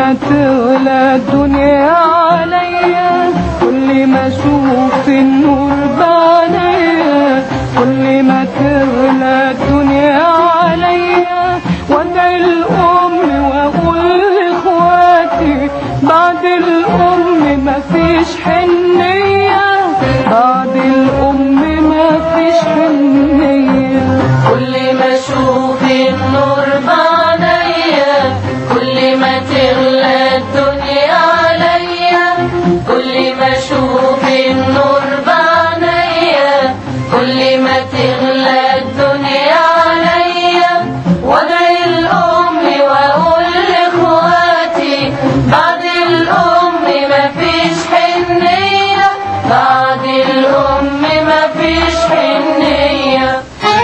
ما تغلى الدنيا عليا كل ما اشوف النور بعينيا كل ما تغلى الدنيا عليا وادعي الام واقول لاخواتي بعد الام مفيش حنيه بعد الام مفيش حنيه كل ما اشوف النور بعينيا كل ما تغلى الدنيا عليا كل ما اشوف النور بعينيا كل ما تغلى الدنيا عليا وادعي الام واقول لاخواتي بعد الام مفيش حنيه بعد الام مفيش حنيه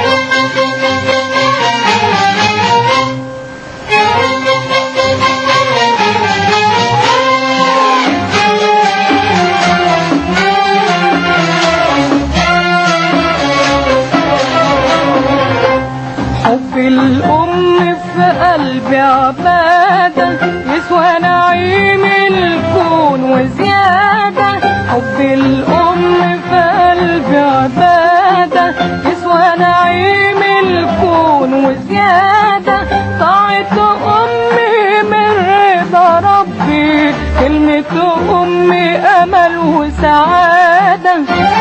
حب الأم في قلبي عبادة يسوى نعيم الكون وزيادة حب الأم في قلبي عبادة يسوى نعيم الكون وزيادة طاعة أمي من رضا ربي كلمة أمي أمل وسعادة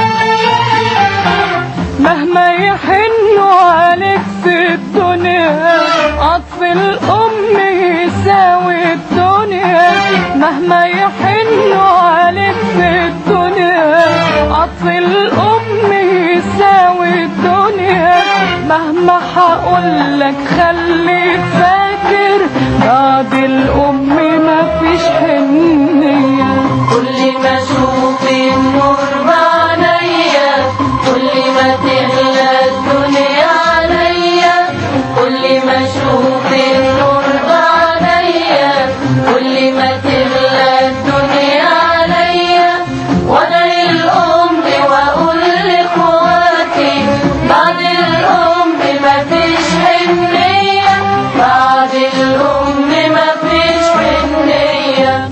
مهما يحنوا عليك في الدنيا عطف الأم يساوي الدنيا مهما يحنوا عليك في الدنيا عطف الأم يساوي الدنيا مهما حقولك خليك فاكر بعد الأم مفيش حنية كل ما اشوف النور بعينيا كل ما تغلى الدنيا عليا كل ما اشوف النور بعينيا كل ما تغلى الدنيا عليا وادعي الام واقول لاخواتي بعد الام مفيش حنيه بعد الام مفيش حنيه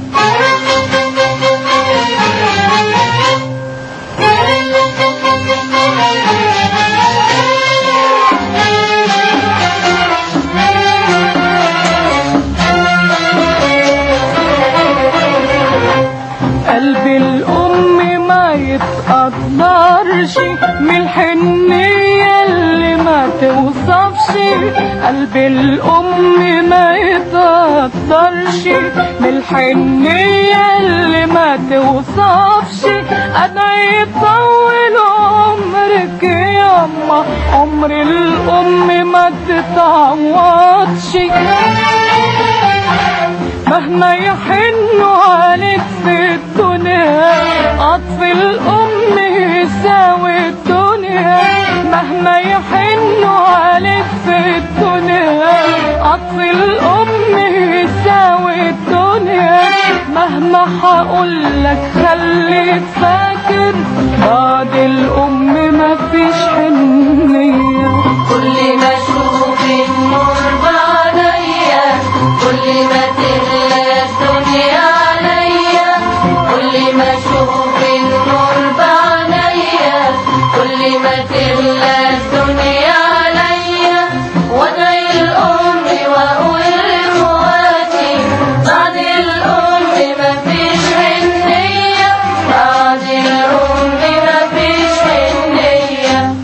قلب الأم ما يتقدرش من الحنية اللي ما توصفش قلب الأم ما يتقدرش من الحنية اللي ما توصفش أدعي يطول عمرك يا أما عمر الأم ما تتعوضش مهما يحنوا عليك في الدنيا عطف الأم يساوي الدنيا مهما يحنوا عليك في الدنيا عطف الأم يساوي الدنيا مهما حقولك خليك فاكر بعد الأم مفيش حنية كل ما اشوف النور بعينيا كل ما تغلى الدنيا عليا كل ما اشوف النور بعينيا كل ما تغلى الدنيا عليا وادعي الام واقول لاخواتي بعد الام مفيش حنيه بعد الام مفيش حنيه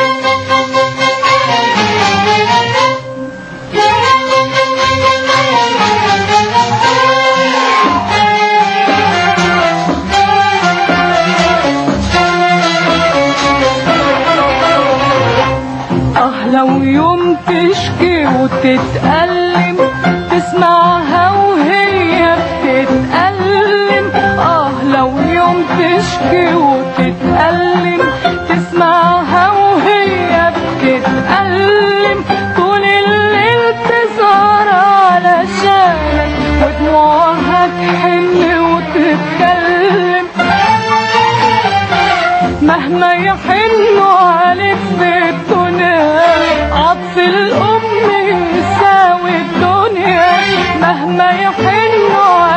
اه لو يوم تشكي وتتألم تسمعها وهي بتتألم اه لو يوم تشكي وتتألم تسمعها وهي بتتألم طول الليل تسهر علشانك ودموعها تحن وتتكلم مهما يحنوا عليك في الدنيا عطف الأم يساوي الدنيا مهما يحنوا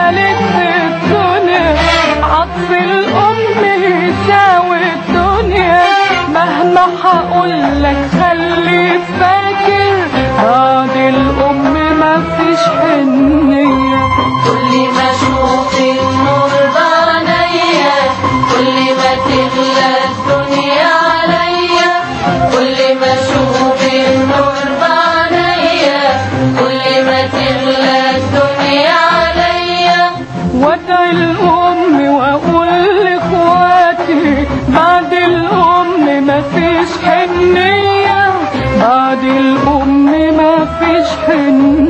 واقول لك خلي فاكر بعد الام ما فيش حنيه كل ما اشوف النور بعينيا كل ما تغلى الدنيا عليا كل ما اشوف النور بعينيا كل ما تغلى الدنيا عليا وادعي الام واقول لاخواتي بعد الام ما فيش حنيه بعد الام ما فيش حنيه